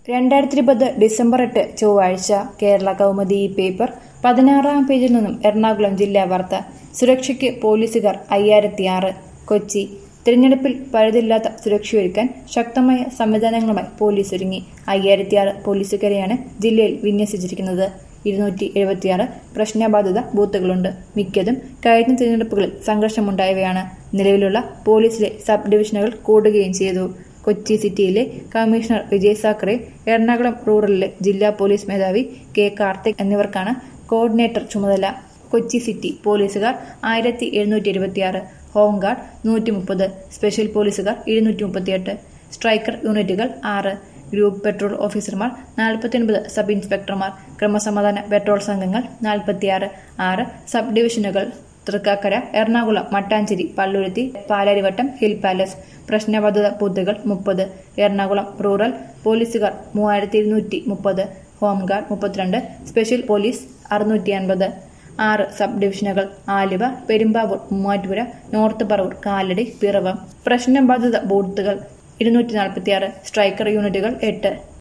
രണ്ടായിരത്തി ഇരുപത് ഡിസംബർ എട്ട് ചൊവ്വാഴ്ച കേരള കൗമുദി ഈ പേപ്പർ പതിനാറാം പേജിൽ നിന്നും എറണാകുളം ജില്ലാ വാർത്ത സുരക്ഷയ്ക്ക് പോലീസുകാർ അയ്യായിരത്തിയാറ് കൊച്ചി തിരഞ്ഞെടുപ്പിൽ പഴുതില്ലാത്ത സുരക്ഷയൊരുക്കാൻ ശക്തമായ സംവിധാനങ്ങളുമായി പോലീസ് ഒരുങ്ങി അയ്യായിരത്തിയാറ് പോലീസുകാരെയാണ് ജില്ലയിൽ വിന്യസിച്ചിരിക്കുന്നത് ഇരുന്നൂറ്റി എഴുപത്തിയാറ് പ്രശ്നബാധിത ബൂത്തുകളുണ്ട് മിക്കതും കഴിഞ്ഞ തിരഞ്ഞെടുപ്പുകളിൽ സംഘർഷമുണ്ടായവയാണ് നിലവിലുള്ള പോലീസിലെ സബ് ഡിവിഷനുകൾ കൂടുകയും ചെയ്തു കൊച്ചി സിറ്റിയിലെ കമ്മീഷണർ വിജയ് സാക്കറെ എറണാകുളം റൂറലിലെ ജില്ലാ പോലീസ് മേധാവി കെ കാർത്തിക് എന്നിവർക്കാണ് കോർഡിനേറ്റർ ചുമതല കൊച്ചി സിറ്റി പോലീസുകാർ ആയിരത്തി എഴുന്നൂറ്റി ഇരുപത്തിയാറ് ഹോംഗാർഡ് നൂറ്റി മുപ്പത് സ്പെഷ്യൽ പോലീസുകാർ ഇരുന്നൂറ്റി മുപ്പത്തിയെട്ട് സ്ട്രൈക്കർ യൂണിറ്റുകൾ ആറ് ഗ്രൂപ്പ് പെട്രോൾ ഓഫീസർമാർ നാൽപ്പത്തിയൊൻപത് സബ് ഇൻസ്പെക്ടർമാർ ക്രമസമാധാന പെട്രോൾ സംഘങ്ങൾ നാൽപ്പത്തിയാറ് ആറ് സബ് ഡിവിഷനുകൾ തൃക്കാക്കര എറണാകുളം മട്ടാഞ്ചേരി പള്ളുരുത്തി പാലാരിവട്ടം ഹിൽ പാലസ് പ്രശ്നബാധിത ബൂത്തുകൾ മുപ്പത് എറണാകുളം റൂറൽ പോലീസുകാർ മൂവായിരത്തി ഇരുന്നൂറ്റി മുപ്പത് ഹോംഗാർഡ് മുപ്പത്തിരണ്ട് സ്പെഷ്യൽ പോലീസ് അറുന്നൂറ്റി അൻപത് ആറ് സബ് ഡിവിഷനുകൾ ആലുവ പെരുമ്പാവൂർ മൂവാറ്റുപുര നോർത്ത് പറവൂർ കാലടി പിറവം പ്രശ്നബാധിത ബൂത്തുകൾ ഇരുന്നൂറ്റി നാൽപ്പത്തിയാറ് സ്ട്രൈക്കർ യൂണിറ്റുകൾ എട്ട്